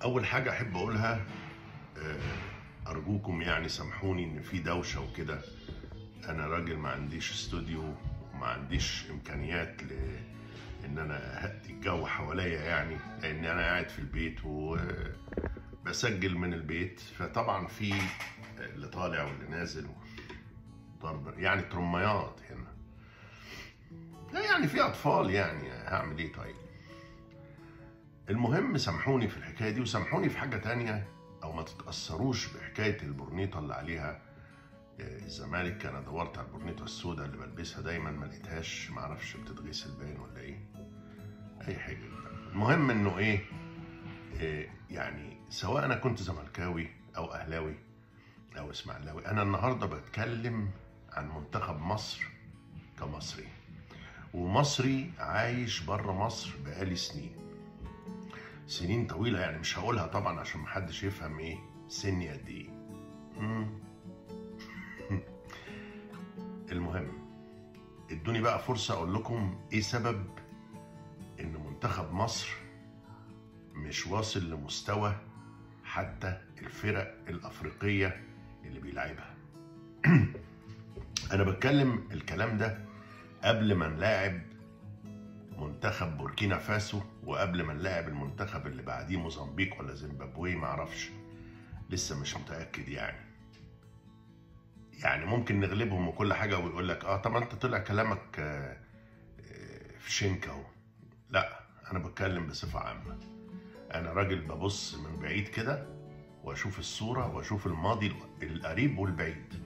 اول حاجه احب اقولها آه، ارجوكم يعني سامحوني ان في دوشه وكده انا راجل ما عنديش استوديو وما عنديش امكانيات ل ان انا اهدي الجو حواليا يعني لان انا قاعد في البيت وبسجل من البيت فطبعا في اللي طالع واللي نازل ضرب يعني ترميات هنا لا يعني في اطفال يعني هعمل ايه طيب المهم سامحوني في الحكايه دي وسامحوني في حاجه تانية او ما تتاثروش بحكايه البورنيطه اللي عليها آه، الزمالك انا دورت على البورنيطه السوداء اللي بلبسها دايما ما لقيتهاش ما اعرفش بتتغسل باين ولا ايه اي حاجه المهم انه ايه آه، يعني سواء انا كنت زملكاوي او اهلاوي او اسماعيلاوي انا النهارده بتكلم عن منتخب مصر كمصري ومصري عايش بره مصر بقالي سنين سنين طويله يعني مش هقولها طبعا عشان محدش يفهم ايه سني قد ايه مم. المهم ادوني بقى فرصه اقول لكم ايه سبب ان منتخب مصر مش واصل لمستوى حتى الفرق الافريقيه اللي بيلعبها انا بتكلم الكلام ده قبل ما نلاعب منتخب بوركينا فاسو وقبل ما نلاعب المنتخب اللي بعديه موزمبيق ولا زيمبابوي معرفش لسه مش متاكد يعني يعني ممكن نغلبهم وكل حاجه ويقول لك اه طب انت طلع كلامك آه، آه، في شنك اهو لا انا بتكلم بصفه عامه انا راجل ببص من بعيد كده واشوف الصوره واشوف الماضي القريب والبعيد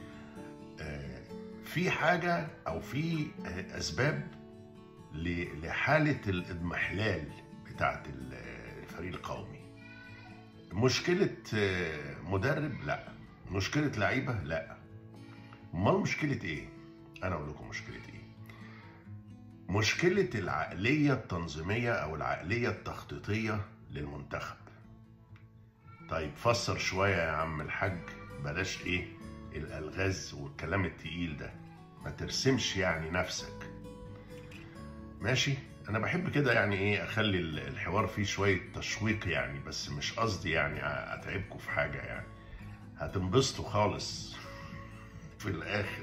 آه، في حاجه او في آه، اسباب ل- لحاله الاضمحلال بتاعت ال- الفريق القومي مشكله آه، مدرب لا مشكله لعيبه لا امال مشكله ايه انا اقول لكم مشكله ايه مشكله العقليه التنظيميه او العقليه التخطيطيه للمنتخب طيب فسر شويه يا عم الحاج بلاش ايه الالغاز والكلام التقيل ده ما ترسمش يعني نفسك ماشي انا بحب كده يعني ايه اخلي ال- الحوار فيه شويه تشويق يعني بس مش قصدي يعني اتعبكم في حاجه يعني هتنبسطوا خالص في الاخر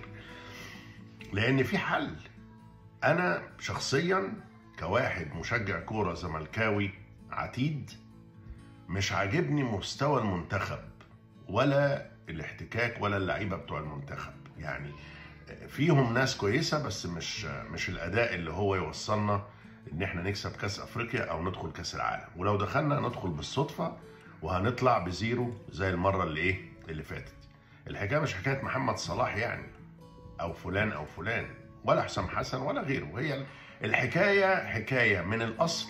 لان في حل انا شخصيا كواحد مشجع كوره زملكاوي عتيد مش عاجبني مستوى المنتخب ولا الاحتكاك ولا اللعيبه بتوع المنتخب يعني فيهم ناس كويسه بس مش مش الاداء اللي هو يوصلنا ان احنا نكسب كاس افريقيا او ندخل كاس العالم ولو دخلنا ندخل بالصدفه وهنطلع بزيرو زي المره اللي ايه اللي فاتت الحكايه مش حكايه محمد صلاح يعني او فلان او فلان ولا حسام حسن ولا غيره هي الحكايه حكايه من الاصل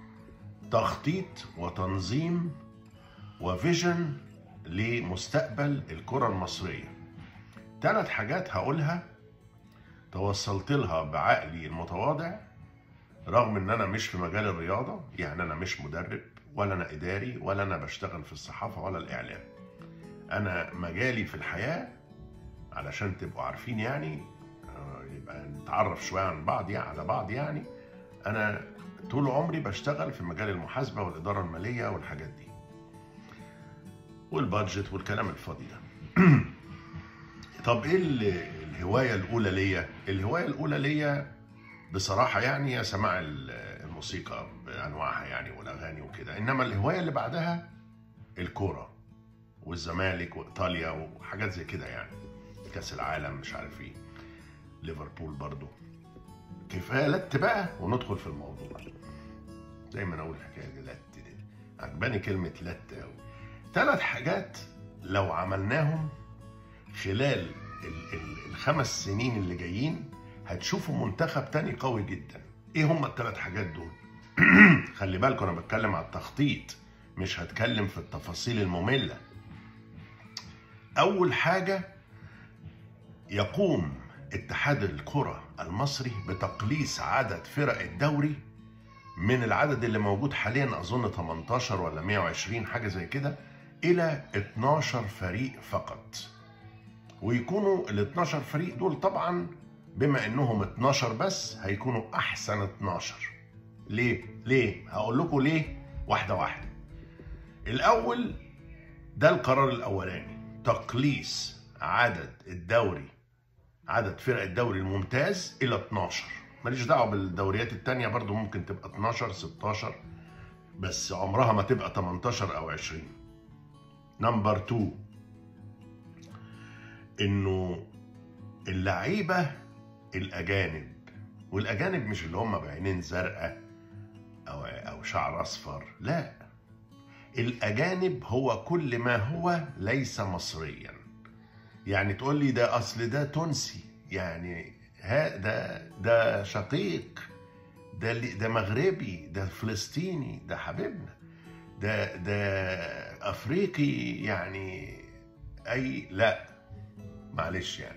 تخطيط وتنظيم وفيجن لمستقبل الكره المصريه ثلاث حاجات هقولها توصلت لها بعقلي المتواضع رغم ان انا مش في مجال الرياضه يعني انا مش مدرب ولا انا اداري ولا انا بشتغل في الصحافه ولا الاعلام انا مجالي في الحياه علشان تبقوا عارفين يعني آه، يبقى نتعرف شويه عن بعض يعني على بعض يعني انا طول عمري بشتغل في مجال المحاسبه والاداره الماليه والحاجات دي والبادجت والكلام الفاضي ده طب ايه ال- الهوايه الاولى ليا الهوايه الاولى ليا بصراحه يعني هي سماع ال- الموسيقى بانواعها يعني والاغاني وكده انما الهوايه اللي بعدها الكوره والزمالك وايطاليا وحاجات زي كده يعني كاس العالم مش عارف ايه ليفربول برضو كفايه لت بقى وندخل في الموضوع دايما اقول الحكايه دي لت دي عجباني كلمه لت قوي ثلاث حاجات لو عملناهم خلال ال- ال- الخمس سنين اللي جايين هتشوفوا منتخب تاني قوي جدا ايه هم الثلاث حاجات دول خلي بالكم انا بتكلم على التخطيط مش هتكلم في التفاصيل الممله اول حاجه يقوم اتحاد الكره المصري بتقليص عدد فرق الدوري من العدد اللي موجود حاليا اظن 18 ولا 120 حاجه زي كده الى 12 فريق فقط ويكونوا ال 12 فريق دول طبعا بما انهم 12 بس هيكونوا احسن 12 ليه ليه هقول لكم ليه واحده واحده الاول ده القرار الاولاني تقليص عدد الدوري عدد فرق الدوري الممتاز الى 12 ماليش دعوه بالدوريات التانية برضو ممكن تبقى 12 16 بس عمرها ما تبقى 18 او 20 نمبر 2 انه اللعيبه الاجانب والاجانب مش اللي هم بعينين زرقاء او او شعر اصفر لا الاجانب هو كل ما هو ليس مصريا يعني تقول لي ده اصل ده تونسي يعني ها ده ده شقيق ده اللي- ده مغربي ده فلسطيني ده حبيبنا ده ده افريقي يعني اي لا معلش يعني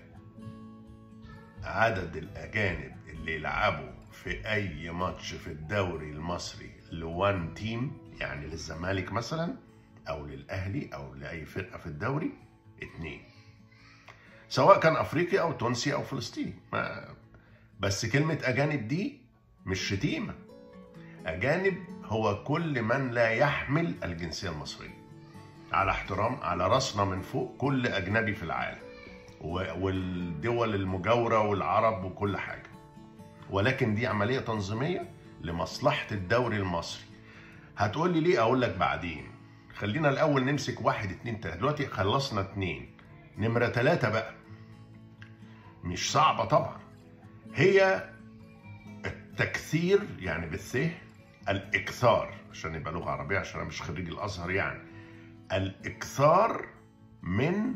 عدد الاجانب اللي يلعبوا في اي ماتش في الدوري المصري لوان تيم يعني للزمالك مثلا او للاهلي او لاي فرقه في الدوري اتنين سواء كان افريقي او تونسي او فلسطيني ما بس كلمه اجانب دي مش شتيمه اجانب هو كل من لا يحمل الجنسيه المصريه على احترام على راسنا من فوق كل اجنبي في العالم و- والدول المجاوره والعرب وكل حاجه ولكن دي عمليه تنظيميه لمصلحه الدوري المصري هتقول لي ليه اقول لك بعدين خلينا الاول نمسك واحد اتنين تلاته دلوقتي خلصنا اتنين نمره تلاته بقى مش صعبه طبعا هي التكثير يعني بالث الاكثار عشان يبقى لغه عربيه عشان انا مش خريج الازهر يعني الاكثار من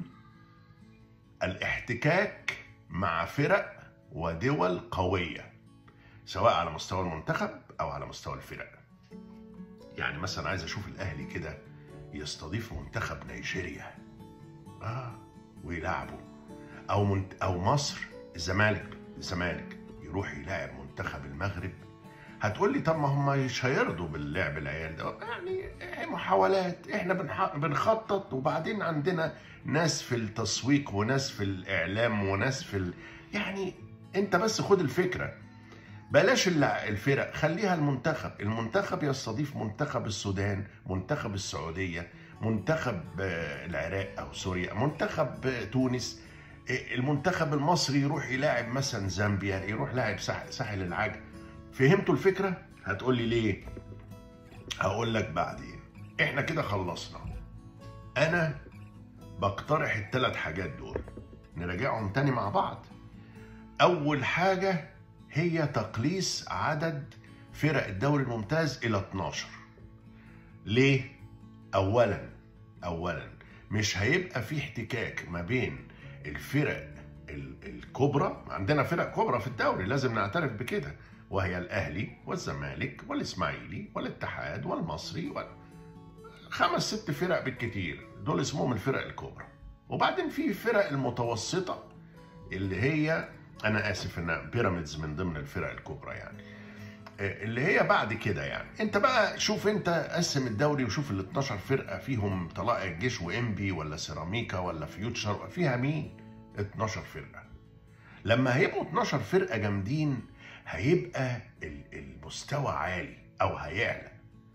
الاحتكاك مع فرق ودول قويه سواء على مستوى المنتخب او على مستوى الفرق يعني مثلا عايز اشوف الاهلي كده يستضيف منتخب نيجيريا اه ويلعبه او منت... او مصر الزمالك الزمالك يروح يلاعب منتخب المغرب هتقول لي طب ما هم مش هيرضوا باللعب العيال ده يعني محاولات احنا بنح... بنخطط وبعدين عندنا ناس في التسويق وناس في الاعلام وناس في ال... يعني انت بس خد الفكره بلاش الع- الفرق خليها المنتخب المنتخب يستضيف منتخب السودان منتخب السعودية منتخب آه، العراق أو سوريا منتخب آه، تونس آه، المنتخب المصري يروح يلاعب مثلا زامبيا يروح لاعب ساح- ساحل العاج فهمتوا الفكرة؟ هتقول لي ليه؟ هقول لك بعدين احنا كده خلصنا انا بقترح الثلاث حاجات دول نراجعهم تاني مع بعض اول حاجه هي تقليص عدد فرق الدوري الممتاز الى 12 ليه اولا اولا مش هيبقى في احتكاك ما بين الفرق ال- الكبرى عندنا فرق كبرى في الدوري لازم نعترف بكده وهي الاهلي والزمالك والاسماعيلي والاتحاد والمصري وال... خمس ست فرق بالكتير دول اسمهم الفرق الكبرى وبعدين في فرق المتوسطه اللي هي انا اسف ان بيراميدز من ضمن الفرق الكبرى يعني آه، اللي هي بعد كده يعني انت بقى شوف انت قسم الدوري وشوف ال 12 فرقه فيهم طلائع الجيش وانبي ولا سيراميكا ولا فيوتشر فيها مين 12 فرقه لما هيبقوا 12 فرقه جامدين هيبقى ال- المستوى عالي او هيعلى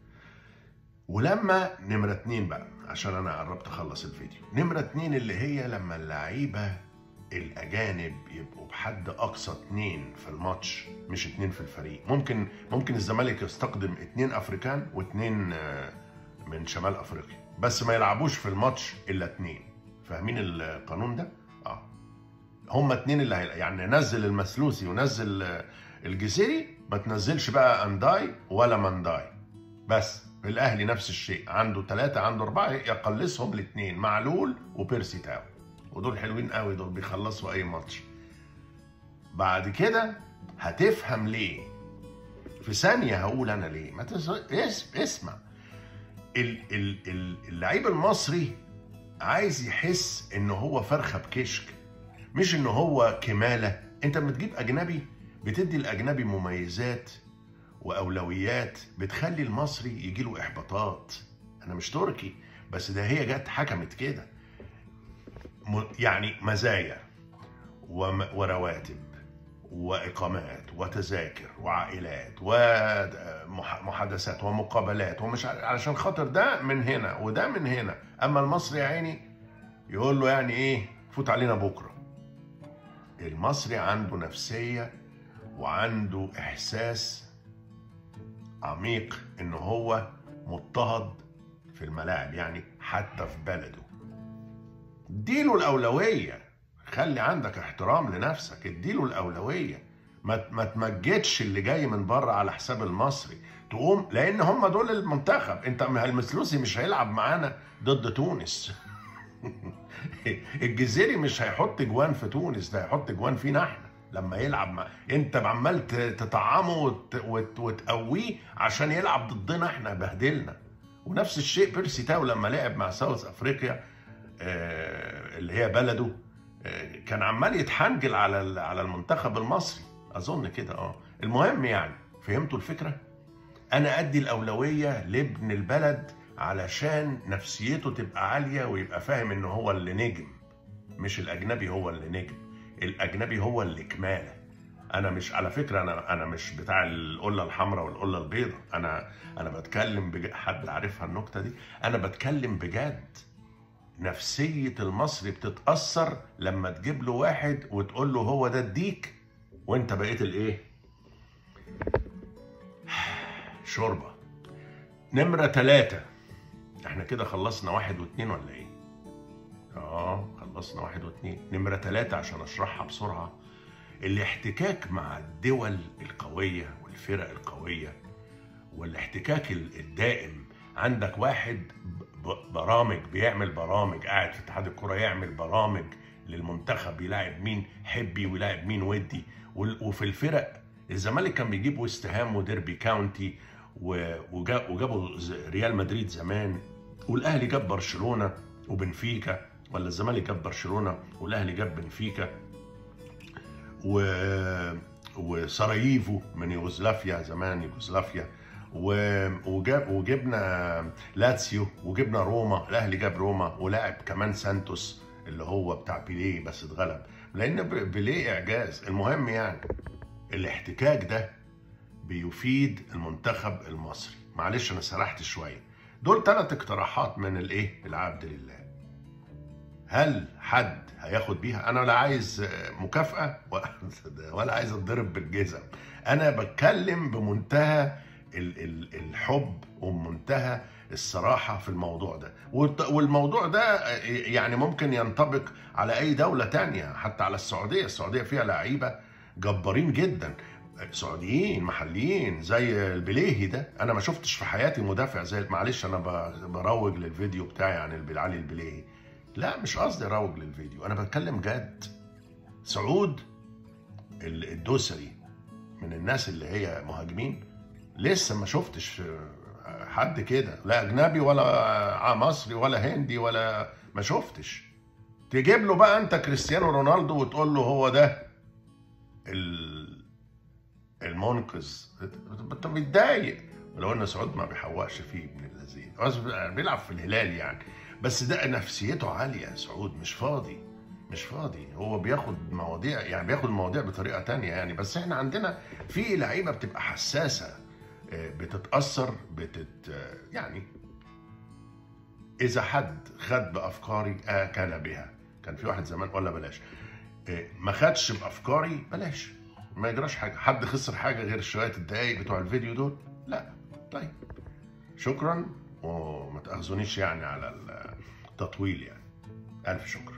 ولما نمرة اتنين بقى عشان انا قربت اخلص الفيديو نمرة اتنين اللي هي لما اللعيبة الاجانب يبقوا بحد اقصى اتنين في الماتش مش اتنين في الفريق ممكن ممكن الزمالك يستقدم اتنين افريكان واتنين آه، من شمال افريقيا بس ما يلعبوش في الماتش الا اتنين فاهمين القانون ده اه هما اتنين اللي هيلا. يعني نزل المسلوسي ونزل آه، الجزيري ما تنزلش بقى انداي ولا مانداي بس الاهلي نفس الشيء عنده ثلاثة عنده أربعة يقلصهم لاثنين معلول وبيرسي تاو ودول حلوين قوي دول بيخلصوا أي ماتش بعد كده هتفهم ليه في ثانية هقول أنا ليه ما تس... اس... اسمع ال... ال... ال- اللعيب المصري عايز يحس إن هو فرخة بكشك مش إن هو كمالة أنت لما تجيب أجنبي بتدي الأجنبي مميزات واولويات بتخلي المصري يجي له احباطات انا مش تركي بس ده هي جت حكمت كده م- يعني مزايا وم- ورواتب واقامات وتذاكر وعائلات ومحادثات ومقابلات ومش ع- علشان خاطر ده من هنا وده من هنا اما المصري يا عيني يقول له يعني ايه فوت علينا بكره المصري عنده نفسيه وعنده احساس عميق ان هو مضطهد في الملاعب يعني حتى في بلده اديله الاولويه خلي عندك احترام لنفسك اديله الاولويه ما ما تمجدش اللي جاي من بره على حساب المصري تقوم لان هم دول المنتخب انت ما المسلوسي مش هيلعب معانا ضد تونس الجزيري مش هيحط جوان في تونس ده هيحط جوان فينا احنا لما يلعب مع انت عمال ت- تطعمه وت... وت... وتقويه عشان يلعب ضدنا احنا بهدلنا ونفس الشيء بيرسي تاو لما لعب مع ساوث افريقيا آه، اللي هي بلده آه، كان عمال يتحنجل على ال- على المنتخب المصري اظن كده اه المهم يعني فهمتوا الفكره انا ادي الاولويه لابن البلد علشان نفسيته تبقى عاليه ويبقى فاهم ان هو اللي نجم مش الاجنبي هو اللي نجم الاجنبي هو اللي كماله انا مش على فكره انا انا مش بتاع القله الحمراء والقله البيضاء انا انا بتكلم بج... حد عارفها النكته دي انا بتكلم بجد نفسيه المصري بتتاثر لما تجيب له واحد وتقول له هو ده الديك وانت بقيت الايه شوربه نمره ثلاثة احنا كده خلصنا واحد واثنين ولا ايه اه خلصنا واحد واثنين نمرة ثلاثة عشان اشرحها بسرعة الاحتكاك مع الدول القوية والفرق القوية والاحتكاك ال- الدائم عندك واحد ب- برامج بيعمل برامج قاعد في اتحاد الكرة يعمل برامج للمنتخب يلاعب مين حبي ويلاعب مين ودي وال- وفي الفرق الزمالك كان بيجيب ويست هام وديربي كاونتي و- وجا- وجابوا ز- ريال مدريد زمان والاهلي جاب برشلونه وبنفيكا ولا الزمالك جاب برشلونه والاهلي جاب بنفيكا و وسراييفو من يوغوسلافيا زمان يوغوسلافيا و... وجاب وجبنا لاتسيو وجبنا روما الاهلي جاب روما ولعب كمان سانتوس اللي هو بتاع بيليه بس اتغلب لان ب- بيليه اعجاز المهم يعني الاحتكاك ده بيفيد المنتخب المصري معلش انا سرحت شويه دول ثلاث اقتراحات من الايه العبد لله هل حد هياخد بيها انا لا عايز مكافاه ولا عايز اتضرب بالجزم انا بتكلم بمنتهى ال- ال- الحب ومنتهى الصراحه في الموضوع ده والت- والموضوع ده يعني ممكن ينطبق على اي دوله تانية حتى على السعوديه السعوديه فيها لعيبه جبارين جدا سعوديين محليين زي البليهي ده انا ما شفتش في حياتي مدافع زي معلش انا ب- بروج للفيديو بتاعي عن الب- علي البليهي لا مش قصدي اروج للفيديو انا بتكلم جد سعود ال- الدوسري من الناس اللي هي مهاجمين لسه ما شفتش حد كده لا اجنبي ولا مصري ولا هندي ولا ما شفتش تجيب له بقى انت كريستيانو رونالدو وتقول له هو ده ال- المنقذ انت متضايق ولو ان سعود ما بيحوقش فيه ابن اللذين هو بيلعب في الهلال يعني بس ده نفسيته عاليه سعود مش فاضي مش فاضي هو بياخد مواضيع يعني بياخد المواضيع بطريقه تانية يعني بس احنا عندنا في لعيبه بتبقى حساسه آه، بتتاثر بتت آه، يعني اذا حد خد بافكاري اكل بها كان في واحد زمان ولا بلاش آه، ما خدش بافكاري بلاش ما يجراش حاجه حد خسر حاجه غير شويه الدقايق بتوع الفيديو دول لا طيب شكرا وما تاخذونيش يعني على التطويل يعني الف شكر